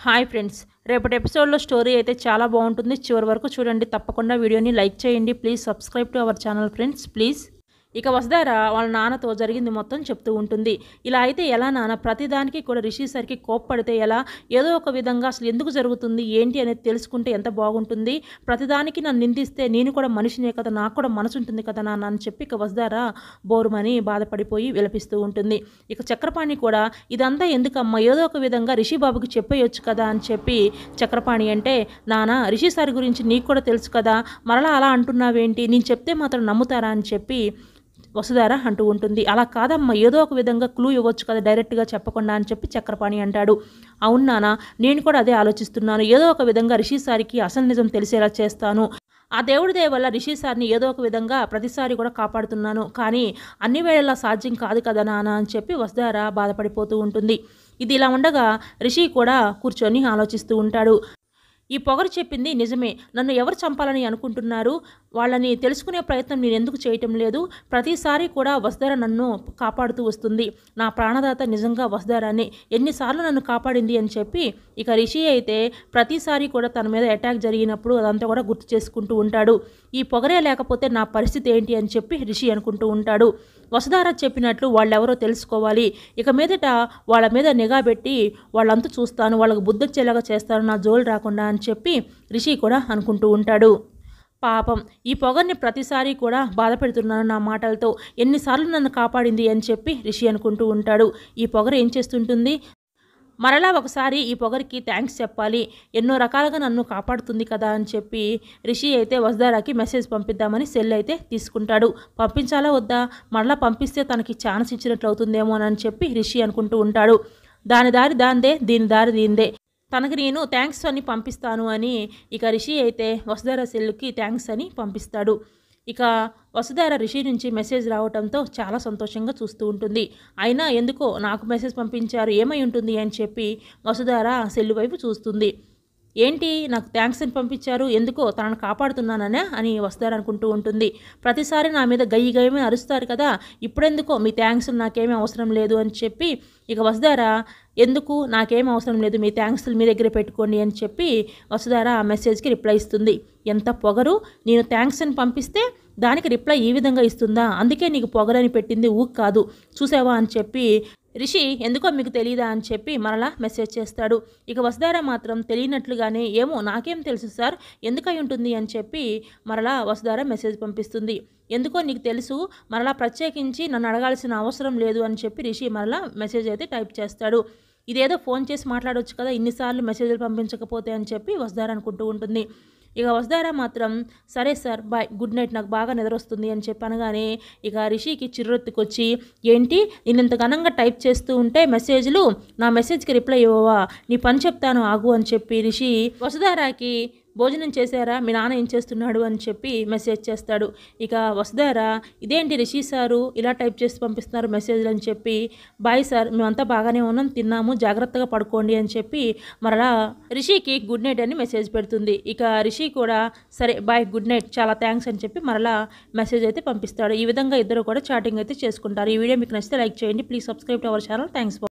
hi friends రేపటి ఎపిసోడ్లో story అయితే చాలా బాగుంటుంది చివరి వరకు చూడండి తప్పకుండా వీడియోని లైక్ చేయండి please subscribe to our channel friends please ఇక వసుధార వాళ్ళ నాన్నతో జరిగింది మొత్తం చెప్తూ ఉంటుంది ఇలా అయితే ఎలా నాన్న ప్రతిదానికి కూడా రిషి సరికి కోప్పడితే ఎలా ఏదో ఒక విధంగా అసలు ఎందుకు జరుగుతుంది ఏంటి అనేది తెలుసుకుంటే ఎంత బాగుంటుంది ప్రతిదానికి నన్ను నిందిస్తే నేను కూడా మనిషినే కదా నాకు కూడా మనసు ఉంటుంది కదా నాన్న అని చెప్పి ఇక వసుధార బోరుమని బాధపడిపోయి విలపిస్తూ ఉంటుంది ఇక చక్రపాణి కూడా ఇదంతా ఎందుకమ్మా ఏదో ఒక విధంగా రిషి బాబుకి చెప్పేయొచ్చు కదా అని చెప్పి చక్రపాణి అంటే నాన్న రిషి సార్ గురించి నీకు కూడా తెలుసు కదా మరలా అలా అంటున్నావేంటి నేను చెప్తే మాత్రం నమ్ముతారా అని చెప్పి వసుధార అంటూ ఉంటుంది అలా కాదమ్మా ఏదో ఒక విధంగా క్లూ ఇవ్వచ్చు కదా డైరెక్ట్గా చెప్పకుండా అని చెప్పి చక్రపాణి అంటాడు అవును నాన్న నేను కూడా అదే ఆలోచిస్తున్నాను ఏదో ఒక విధంగా రిషి సార్కి అసలు నిజం తెలిసేలా చేస్తాను ఆ దేవుడి దయ వల్ల రిషి సార్ని ఏదో ఒక విధంగా ప్రతిసారి కూడా కాపాడుతున్నాను కానీ అన్ని వేళలా సాధ్యం కాదు కదా నాన్న అని చెప్పి వసుధార బాధపడిపోతూ ఉంటుంది ఇది ఇలా ఉండగా రిషి కూడా కూర్చొని ఆలోచిస్తూ ఉంటాడు ఈ పొగరు చెప్పింది నిజమే నన్ను ఎవరు చంపాలని అనుకుంటున్నారు వాళ్ళని తెలుసుకునే ప్రయత్నం నేను ఎందుకు చేయటం లేదు ప్రతిసారి కూడా వసుధార నన్ను కాపాడుతూ వస్తుంది నా ప్రాణదాత నిజంగా వసుధారాన్ని ఎన్నిసార్లు నన్ను కాపాడింది అని చెప్పి ఇక రిషి అయితే ప్రతిసారి కూడా తన మీద అటాక్ జరిగినప్పుడు అదంతా కూడా గుర్తు చేసుకుంటూ ఉంటాడు ఈ పొగరే లేకపోతే నా పరిస్థితి ఏంటి అని చెప్పి రిషి అనుకుంటూ ఉంటాడు వసుధార చెప్పినట్లు వాళ్ళెవరో తెలుసుకోవాలి ఇక మీదట వాళ్ళ మీద నిఘా పెట్టి వాళ్ళంతా చూస్తాను వాళ్ళకు బుద్ధొచ్చేలాగా చేస్తాను నా జోలు రాకుండా అని చెప్పి రిషి కూడా అనుకుంటూ ఉంటాడు పాపం ఈ పొగర్ని ప్రతిసారి కూడా బాధ పెడుతున్నాను నా మాటలతో ఎన్నిసార్లు నన్ను కాపాడింది అని చెప్పి రిషి అనుకుంటూ ఉంటాడు ఈ పొగరు ఏం చేస్తుంటుంది మరలా ఒకసారి ఈ పొగరికి థ్యాంక్స్ చెప్పాలి ఎన్నో రకాలుగా నన్ను కాపాడుతుంది కదా అని చెప్పి రిషి అయితే వసుధారాకి మెసేజ్ పంపిద్దామని సెల్ అయితే తీసుకుంటాడు పంపించాలా వద్దా మరలా పంపిస్తే తనకి ఛాన్స్ ఇచ్చినట్లు అవుతుందేమో అని చెప్పి రిషి అనుకుంటూ ఉంటాడు దాని దారి దాందే దీని దారి దీందే తనకి నేను థ్యాంక్స్ అని పంపిస్తాను అని ఇక రిషి అయితే వసుధార సెల్కి థ్యాంక్స్ అని పంపిస్తాడు ఇక వసుధార రిషి నుంచి మెసేజ్ రావడంతో చాలా సంతోషంగా చూస్తూ ఉంటుంది అయినా ఎందుకో నాకు మెసేజ్ పంపించారు ఏమై ఉంటుంది అని చెప్పి వసుధార సెల్లు వైపు చూస్తుంది ఏంటి నాకు థ్యాంక్స్ అని పంపించారు ఎందుకో తనను కాపాడుతున్నాననే అని వస్తారు అనుకుంటూ ఉంటుంది ప్రతిసారి నా మీద గయ్యి గయ్యమే అరుస్తారు కదా ఇప్పుడెందుకో మీ థ్యాంక్స్ నాకేమీ అవసరం లేదు అని చెప్పి ఇక వసుధార ఎందుకు నాకేం అవసరం లేదు మీ థ్యాంక్స్లు మీ దగ్గరే పెట్టుకోండి అని చెప్పి వసుధార ఆ మెసేజ్కి రిప్లై ఇస్తుంది ఎంత పొగరు నేను థ్యాంక్స్ అని పంపిస్తే దానికి రిప్లై ఈ విధంగా ఇస్తుందా అందుకే నీకు పొగరని పెట్టింది ఊక్ కాదు చూసావా అని చెప్పి రిషి ఎందుకో మీకు తెలియదా అని చెప్పి మరలా మెసేజ్ చేస్తాడు ఇక వసుధార మాత్రం తెలియనట్లుగానే ఏమో నాకేం తెలుసు సార్ ఎందుకై ఉంటుంది అని చెప్పి మరలా వసుధార మెసేజ్ పంపిస్తుంది ఎందుకో నీకు తెలుసు మరలా ప్రత్యేకించి నన్ను అడగాల్సిన అవసరం లేదు అని చెప్పి రిషి మరలా మెసేజ్ అయితే టైప్ చేస్తాడు ఇదేదో ఫోన్ చేసి మాట్లాడవచ్చు కదా ఇన్నిసార్లు మెసేజ్లు పంపించకపోతే అని చెప్పి వసుధార అనుకుంటూ ఉంటుంది ఇక వసుధార మాత్రం సరే సార్ బాయ్ గుడ్ నైట్ నాకు బాగా నిద్ర వస్తుంది అని చెప్పి అనగానే ఇక రిషికి చిర్రెత్తుకొచ్చి ఏంటి నేను ఇంత ఘనంగా టైప్ చేస్తూ ఉంటే మెసేజ్లు నా మెసేజ్కి రిప్లై ఇవ్వవా నీ పని చెప్తాను ఆగు అని చెప్పి రిషి వసుధారాకి భోజనం చేశారా మీ నాన్న ఏం చేస్తున్నాడు అని చెప్పి మెసేజ్ చేస్తాడు ఇక వసుధారా ఇదేంటి రిషి సారు ఇలా టైప్ చేసి పంపిస్తున్నారు మెసేజ్లు అని చెప్పి బాయ్ సార్ మేమంతా బాగానే ఉన్నాం తిన్నాము జాగ్రత్తగా పడుకోండి అని చెప్పి మరలా రిషికి గుడ్ నైట్ అని మెసేజ్ పెడుతుంది ఇక రిషి కూడా సరే బాయ్ గుడ్ నైట్ చాలా థ్యాంక్స్ అని చెప్పి మరలా మెసేజ్ అయితే పంపిస్తాడు ఈ విధంగా ఇద్దరు కూడా చాటింగ్ అయితే చేసుకుంటారు ఈ వీడియో మీకు నచ్చితే లైక్ చేయండి please subscribe to our channel thanks